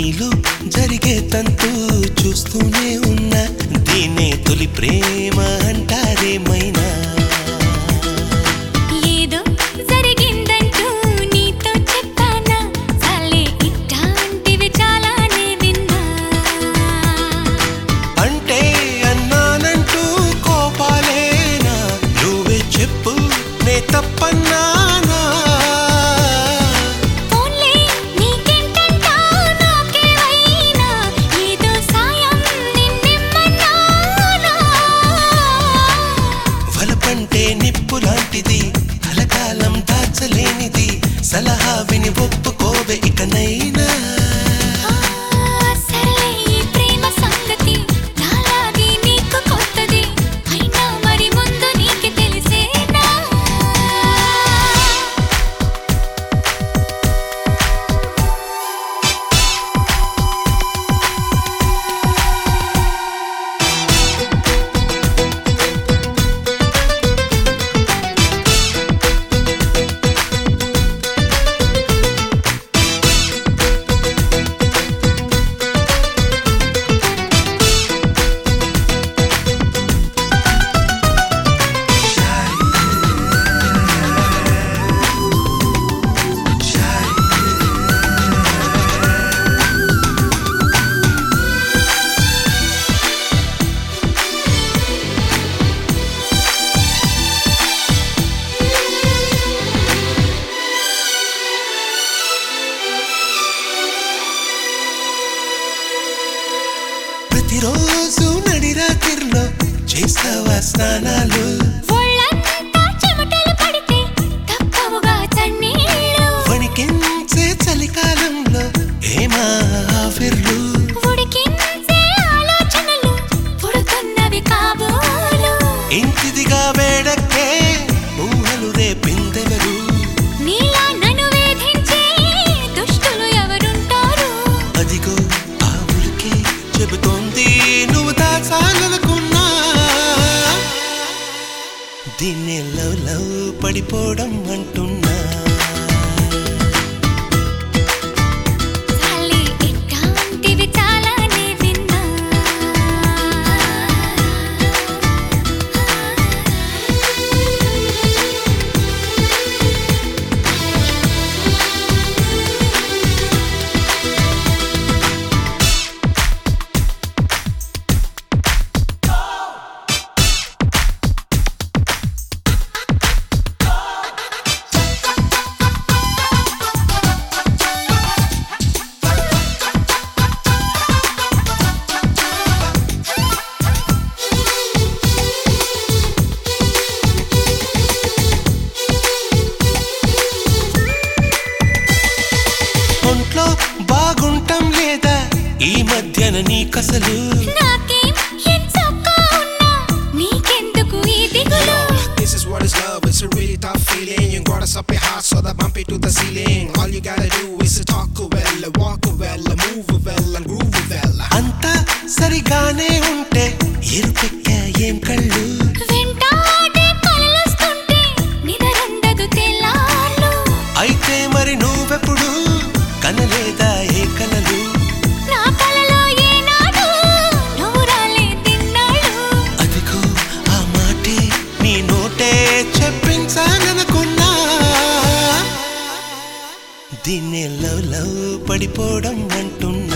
నీలో జరిగే తంతు చూస్తూనే ఉన్నా దీనే తొలి ప్రేమ అంటారేమైనా ఏదో జరిగిందంటూ నీతో చెప్పానా చాలే ఇట్లాంటివి చాలానే విన్నా అంటే అన్నానంటూ కోపాలేనా నువ్వే చెప్పు నే తప్పన్నానా పోన్లే నీకెంటంటా నాకేమైనా ఏదో సాయం నిన్నెమ్మన్నానా వలపంటే నిప్పు లాంటిది కలకాలం దాచలేనిది సలహా విని ఒప్పుకోవే ఇకనైనా సర్లే ఈ ప్రేమ సంగతి నాలాగే నీకు కొత్తది అయినా మరి ముందు నీకు తెలిసేనా ప్రతిరోజు నడిరాత్రిలో చేస్తావా స్నానాలు ఒళ్ళంతా చెమటలు పడితే తప్పవుగా చన్నీళ్ళు వణికించే చలికాలంలో ఏమా ఆఫిర్లు ఉడికించే ఆలోచనలు పుడుతున్నవి కాబోలు ఇంటిదిగా వేడక్కే ఊహలు రేపిందెవరు నీలా నన్ను వేధించే దుష్టులు ఎవరుంటారు అదిగో ఆ ఉలికి చెబుతోంది నువ్వు దాచాలనుకున్నా దీన్ని లవ్ లవ్ పడిపోవడం అంటున్నా చాలే ఇట్లాంటివి చాలానే విన్నా ఒంట్లో బాగుంటాం లేదా ఈ మధ్యన నీకసలు నాకేం ఎంచక్కా ఉన్నా నీకెందుకు ఈ దిగులు This is what is love, it's a really tough feeling. You got us up your heart so that bump it to the ceiling. All you gotta do is to talk well, walk well, move well, and groove well. అంతా సరిగానే ఉంటే ఎరుపెక్క ఏం కళ్ళు వెంటాడే కలలొస్తుంటే నిదరుండదు తెల్లార్లు అయితే మరి నువ్వెప్పుడు కనలేదా ఏ కలలు నా కలలో ఏనాడు నువ్వు రాలేదిన్నాళ్ళు అదిగో ఆ మాటే నీ నోటే చెప్పించాలనుకున్నా దీన్ని లవ్ లవ్ పడిపోవడం అంటున్నా